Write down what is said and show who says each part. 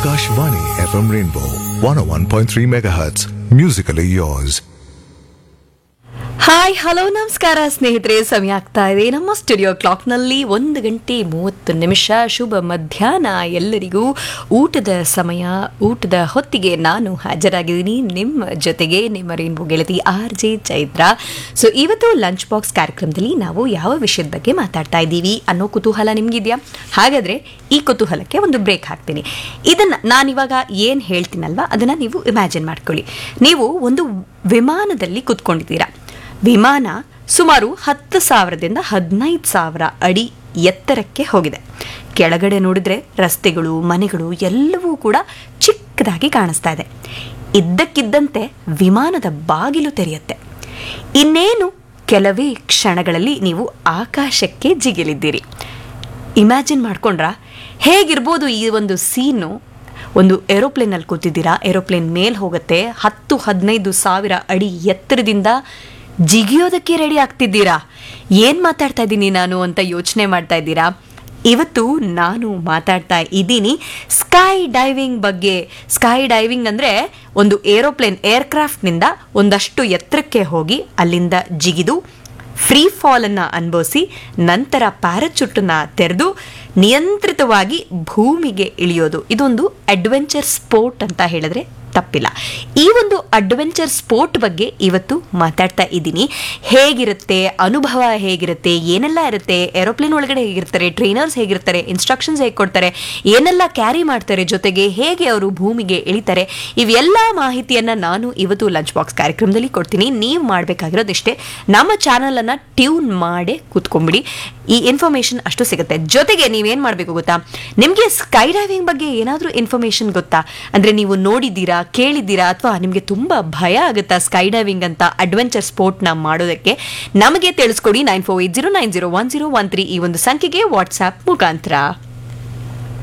Speaker 1: Akashvani FM Rainbow 101.3 MHz. Musically yours.
Speaker 2: Hi hello ನಮಸ್ಕಾರ ಸ್ನೇಹಿತರೆ ಸಮಯ ಆಗ್ತಾ ಇದೆ ನಮ್ಮ ಸ್ಟುಡಿಯೋ ಕ್ಲಾಕ್ನಲ್ಲಿ ಒಂದು ಗಂಟೆ ಮೂವತ್ತು ನಿಮಿಷ ಶುಭ ಮಧ್ಯಾಹ್ನ ಎಲ್ಲರಿಗೂ ಊಟದ ಸಮಯ ಊಟದ ಹೊತ್ತಿಗೆ ನಾನು ಹಾಜರಾಗಿದ್ದೀನಿ ನಿಮ್ಮ ಜೊತೆಗೆ ನಿಮ್ಮ ರೇನ್ಬೋ ಗೆಳತಿ ಆರ್ ಜೆ ಚೈತ್ರ ಸೊ ಇವತ್ತು ಲಂಚ್ ಬಾಕ್ಸ್ ಕಾರ್ಯಕ್ರಮದಲ್ಲಿ ನಾವು ಯಾವ ವಿಷಯದ ಬಗ್ಗೆ ಮಾತಾಡ್ತಾ ಇದ್ದೀವಿ ಅನ್ನೋ ಕುತೂಹಲ ನಿಮಗಿದೆಯಾ ಹಾಗಾದರೆ ಈ ಕುತೂಹಲಕ್ಕೆ ಒಂದು ಬ್ರೇಕ್ ಹಾಕ್ತೀನಿ ಇದನ್ನು ನಾನಿವಾಗ ಏನು ಹೇಳ್ತೀನಲ್ವಾ ಅದನ್ನು ನೀವು ಇಮ್ಯಾಜಿನ್ ಮಾಡ್ಕೊಳ್ಳಿ ನೀವು ಒಂದು ವಿಮಾನದಲ್ಲಿ ಕುತ್ಕೊಂಡಿದ್ದೀರಾ ವಿಮಾನ ಸುಮಾರು ಹತ್ತು ಸಾವಿರದಿಂದ ಹದಿನೈದು ಸಾವಿರ ಅಡಿ ಎತ್ತರಕ್ಕೆ ಹೋಗಿದೆ ಕೆಳಗಡೆ ನೋಡಿದ್ರೆ ರಸ್ತೆಗಳು ಮನೆಗಳು ಎಲ್ಲವೂ ಕೂಡ ಚಿಕ್ಕದಾಗಿ ಕಾಣಿಸ್ತಾ ಇದೆ ಇದ್ದಕ್ಕಿದ್ದಂತೆ ವಿಮಾನದ ಬಾಗಿಲು ತೆರೆಯುತ್ತೆ ಇನ್ನೇನು ಕೆಲವೇ ಕ್ಷಣಗಳಲ್ಲಿ ನೀವು ಆಕಾಶಕ್ಕೆ ಜಿಗಿಲಿದ್ದೀರಿ ಇಮ್ಯಾಜಿನ್ ಮಾಡ್ಕೊಂಡ್ರ ಹೇಗಿರ್ಬೋದು ಈ ಒಂದು ಸೀನು ಒಂದು ಏರೋಪ್ಲೇನಲ್ಲಿ ಕೂತಿದ್ದೀರಾ ಏರೋಪ್ಲೇನ್ ಮೇಲೆ ಹೋಗುತ್ತೆ ಹತ್ತು ಹದಿನೈದು ಸಾವಿರ ಅಡಿ ಎತ್ತರದಿಂದ ಜಿಗಿಯೋದಕ್ಕೆ ರೆಡಿ ಆಗ್ತಿದ್ದೀರಾ ಏನು ಮಾತಾಡ್ತಾ ಇದ್ದೀನಿ ನಾನು ಅಂತ ಯೋಚನೆ ಮಾಡ್ತಾ ಇದ್ದೀರಾ ಇವತ್ತು ನಾನು ಮಾತಾಡ್ತಾ ಇದ್ದೀನಿ ಸ್ಕೈ ಡೈವಿಂಗ್ ಬಗ್ಗೆ ಸ್ಕೈ ಡೈವಿಂಗ್ ಅಂದರೆ ಒಂದು ಏರೋಪ್ಲೇನ್ ಏರ್ಕ್ರಾಫ್ಟ್ನಿಂದ ಒಂದಷ್ಟು ಎತ್ತರಕ್ಕೆ ಹೋಗಿ ಅಲ್ಲಿಂದ ಜಿಗಿದು ಫ್ರೀ ಫಾಲನ್ನು ಅನುಭವಿಸಿ ನಂತರ ಪ್ಯಾರಾಚೂಟನ್ನು ತೆರೆದು ನಿಯಂತ್ರಿತವಾಗಿ ಭೂಮಿಗೆ ಇಳಿಯೋದು ಇದೊಂದು ಅಡ್ವೆಂಚರ್ ಸ್ಪೋರ್ಟ್ ಅಂತ ಹೇಳಿದ್ರೆ ತಪ್ಪಿಲ್ಲ ಈ ಒಂದು ಅಡ್ವೆಂಚರ್ ಸ್ಪೋರ್ಟ್ ಬಗ್ಗೆ ಇವತ್ತು ಮಾತಾಡ್ತಾ ಇದ್ದೀನಿ ಹೇಗಿರುತ್ತೆ ಅನುಭವ ಹೇಗಿರುತ್ತೆ ಏನೆಲ್ಲ ಇರುತ್ತೆ ಏರೋಪ್ಲೇನ್ ಒಳಗಡೆ ಹೇಗಿರ್ತಾರೆ ಟ್ರೈನರ್ಸ್ ಹೇಗಿರ್ತಾರೆ ಇನ್ಸ್ಟ್ರಕ್ಷನ್ಸ್ ಹೇಗೆ ಕೊಡ್ತಾರೆ ಏನೆಲ್ಲ ಕ್ಯಾರಿ ಮಾಡ್ತಾರೆ ಜೊತೆಗೆ ಹೇಗೆ ಅವರು ಭೂಮಿಗೆ ಇಳಿತಾರೆ ಇವೆಲ್ಲ ಮಾಹಿತಿಯನ್ನು ನಾನು ಇವತ್ತು ಲಂಚ್ ಬಾಕ್ಸ್ ಕಾರ್ಯಕ್ರಮದಲ್ಲಿ ಕೊಡ್ತೀನಿ ನೀವು ಮಾಡಬೇಕಾಗಿರೋದಿಷ್ಟೇ ನಮ್ಮ ಚಾನಲನ್ನು ಟ್ಯೂನ್ ಮಾಡೇ ಕೂತ್ಕೊಂಡ್ಬಿಡಿ ಈ ಇನ್ಫಾರ್ಮೇಷನ್ ಅಷ್ಟು ಸಿಗುತ್ತೆ ಜೊತೆಗೆ ನೀವೇನು ಮಾಡಬೇಕು ಗೊತ್ತಾ ನಿಮಗೆ ಸ್ಕೈ ಡೈವಿಂಗ್ ಬಗ್ಗೆ ಏನಾದರೂ ಇನ್ಫಾರ್ಮೇಷನ್ ಗೊತ್ತಾ ಅಂದರೆ ನೀವು ನೋಡಿದ್ದೀರಾ ಕೇಳಿದ್ದೀರಾ ಅಥವಾ ನಿಮಗೆ ತುಂಬ ಭಯ ಆಗುತ್ತಾ ಸ್ಕೈ ಡೈವಿಂಗ್ ಅಂತ ಅಡ್ವೆಂಚರ್ ಸ್ಪೋರ್ಟ್ನ ಮಾಡೋದಕ್ಕೆ ನಮಗೆ ತಿಳಿಸ್ಕೊಡಿ nine four eight zero nine zero one zero one three ಈ ಒಂದು ಸಂಖ್ಯೆಗೆ ವಾಟ್ಸ್ಆ್ಯಪ್ ಮುಖಾಂತರ